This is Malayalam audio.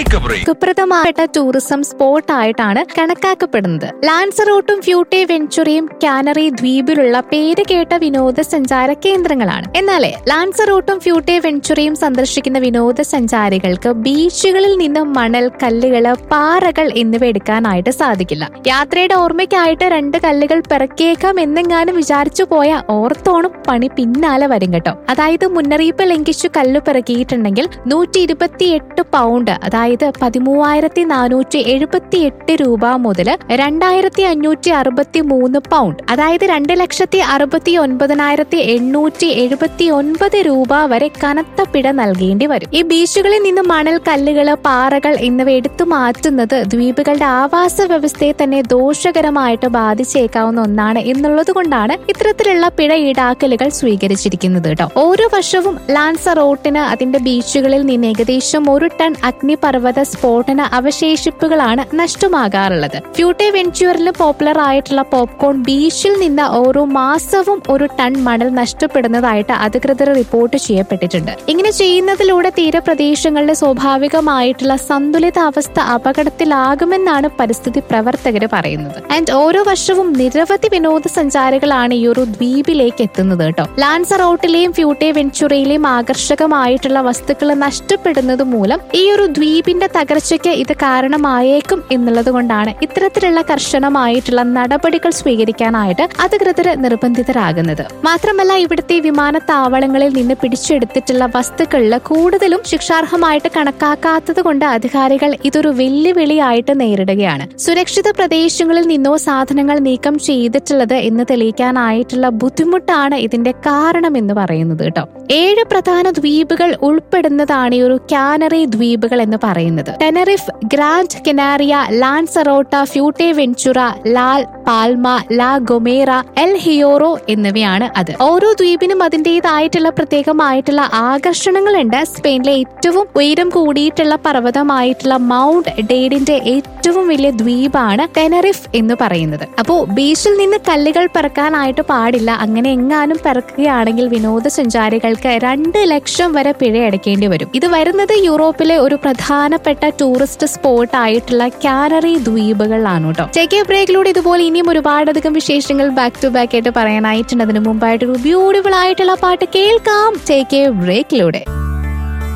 ടേക്ക് എ ബ്രേക്ക് സുപ്രദമായിട്ട ടൂറിസം സ്പോട്ട് ആയിട്ടാണ് കണക്കാക്കപ്പെടുന്നത് ലാൻസറോട്ടും ഫ്യൂട്ടെ വെഞ്ചുറിയും കാനറി ദ്വീപിലുള്ള പേര് കേട്ട വിനോദസഞ്ചാര കേന്ദ്രങ്ങളാണ് എന്നാലേ ലാൻസറോട്ടും ഫ്യൂട്ടെ വെഞ്ചുറിയും സന്ദർശിക്കുന്ന വിനോദസഞ്ചാരികൾക്ക് ബീച്ചുകളിൽ നിന്നും മണൽ കല്ലുകള് പാറകൾ എന്നിവ എടുക്കാനായിട്ട് സാധിക്കില്ല യാത്രയുടെ ഓർമ്മയ്ക്കായിട്ട് രണ്ട് കല്ലുകൾ പിറക്കിയേക്കാം എന്നെങ്ങാനും വിചാരിച്ചു പോയ ഓർത്തോണം പണി പിന്നാലെ വരും കേട്ടോ അതായത് മുന്നറിയിപ്പ് ലംഘിച്ചു കല്ല് പിറക്കിയിട്ടുണ്ടെങ്കിൽ നൂറ്റി ഇരുപത്തി എട്ട് പൗണ്ട് അതായത് പതിമൂവായിരത്തി നാനൂറ്റി എഴുപത്തി എട്ട് രൂപ മുതൽ രണ്ടായിരത്തി അഞ്ഞൂറ്റി അറുപത്തി മൂന്ന് പൗണ്ട് അതായത് രണ്ട് ലക്ഷത്തി അറുപത്തി ഒൻപതിനായിരത്തി എണ്ണൂറ്റി എഴുപത്തി ഒൻപത് രൂപ വരെ കനത്ത പിഴ നൽകേണ്ടി വരും ഈ ബീച്ചുകളിൽ നിന്ന് മണൽ കല്ലുകള് പാറകൾ എന്നിവ എടുത്തു മാറ്റുന്നത് ദ്വീപുകളുടെ ആവാസ വ്യവസ്ഥയെ തന്നെ ദോഷകരമായിട്ട് ബാധിച്ചേക്കാവുന്ന ഒന്നാണ് എന്നുള്ളത് കൊണ്ടാണ് ഇത്തരത്തിലുള്ള പിഴ ഈടാക്കലുകൾ സ്വീകരിച്ചിരിക്കുന്നത് കേട്ടോ ഓരോ വർഷവും ലാൻസറോട്ടിന് അതിന്റെ ബീച്ചുകളിൽ നിന്ന് ഏകദേശം ഒരു ടൺ അഗ്നിപർവ്വത സ്ഫോടന അവശേഷിപ്പുകളാണ് നഷ്ടമാകാറുള്ളത് ഫ്യൂട്ടെ വെഞ്ചൂറിൽ പോപ്പുലർ ആയിട്ടുള്ള പോപ്കോൺ ബീച്ചിൽ നിന്ന് ഓരോ മാസവും ഒരു ടൺ മണൽ നഷ്ടപ്പെടുന്നതായിട്ട് അധികൃതർ റിപ്പോർട്ട് ചെയ്യപ്പെട്ടിട്ടുണ്ട് ഇങ്ങനെ ചെയ്യുന്നതിലൂടെ തീരപ്രദേശങ്ങളുടെ സ്വാഭാവികമായിട്ടുള്ള സന്തുലിതാവസ്ഥ അപകടത്തിലാകുമെന്നാണ് പരിസ്ഥിതി പ്രവർത്തകർ പറയുന്നത് ആൻഡ് ഓരോ വർഷവും നിരവധി വിനോദസഞ്ചാരികളാണ് ഈ ഒരു ദ്വീപിലേക്ക് എത്തുന്നത് കേട്ടോ ലാൻസറോട്ടിലെയും ഫ്യൂട്ടെ വെഞ്ചുറയിലെയും ആകർഷകമായിട്ടുള്ള വസ്തുക്കൾ നഷ്ടപ്പെടുന്നത് മൂലം ഈ ഒരു ദ്വീപിന്റെ തകർച്ചയ്ക്ക് ഇത് കാരണമായേക്കും എന്നുള്ളത് കൊണ്ടാണ് ഇത്തരത്തിലുള്ള കർശനമായിട്ടുള്ള നടപടികൾ സ്വീകരിക്കാനായിട്ട് അധികൃതർ നിർബന്ധിതരാകുന്നത് മാത്രമല്ല ഇവിടുത്തെ വിമാനത്താവളങ്ങളിൽ നിന്ന് പിടിച്ചെടുത്തിട്ടുള്ള വസ്തുക്കളിൽ കൂടുതലും ശിക്ഷാർഹമായിട്ട് കണക്കാക്കാത്തത് കൊണ്ട് അധികാരികൾ ഇതൊരു വെല്ലുവിളിയായിട്ട് നേരിടുകയാണ് സുരക്ഷിത പ്രദേശങ്ങളിൽ നിന്നോ സാധനങ്ങൾ നീക്കം ചെയ്തിട്ടുള്ളത് എന്ന് തെളിയിക്കാനായിട്ടുള്ള ബുദ്ധിമുട്ടാണ് ഇതിന്റെ കാരണം എന്ന് പറയുന്നത് കേട്ടോ ഏഴ് പ്രധാന ദ്വീപുകൾ ഉൾപ്പെടുന്നതാണ് ഈ ഒരു കാനറി ദ്വീപുകൾ എന്ന് പറയുന്നത് Tenerife Gran Canaria Lanzarote Fuerteventura La Palma La Gomera L ഹിയോറോ എന്നിവയാണ് അത് ഓരോ ദ്വീപിനും അതിന്റേതായിട്ടുള്ള പ്രത്യേകമായിട്ടുള്ള ആകർഷണങ്ങളുണ്ട് സ്പെയിനിലെ ഏറ്റവും ഉയരം കൂടിയിട്ടുള്ള പർവ്വതമായിട്ടുള്ള മൗണ്ട് ഡേഡിന്റെ ഏറ്റവും വലിയ ദ്വീപാണ് ടെനറിഫ് എന്ന് പറയുന്നത് അപ്പോ ബീച്ചിൽ നിന്ന് കല്ലുകൾ പിറക്കാനായിട്ട് പാടില്ല അങ്ങനെ എങ്ങാനും പിറക്കുകയാണെങ്കിൽ വിനോദസഞ്ചാരികൾക്ക് രണ്ട് ലക്ഷം വരെ പിഴ അടയ്ക്കേണ്ടി വരും ഇത് വരുന്നത് യൂറോപ്പിലെ ഒരു പ്രധാനപ്പെട്ട ടൂറിസ്റ്റ് സ്പോട്ട് ആയിട്ടുള്ള കാനറി ദ്വീപുകളിലാണ് കേട്ടോ ടേക്ക് എ ബ്രേക്കിലൂടെ ഇതുപോലെ ഇനിയും ഒരുപാടധികം വിശേഷങ്ങൾ ബാക്ക് ടു ബാക്ക് ആയിട്ട് പറയാനായിട്ടുണ്ട് അതിന് മുമ്പായിട്ട് ഒരു ബ്യൂട്ടിഫുൾ ആയിട്ടുള്ള പാട്ട് കേൾക്കാം ടേക്ക് എ ബ്രേക്കിലൂടെ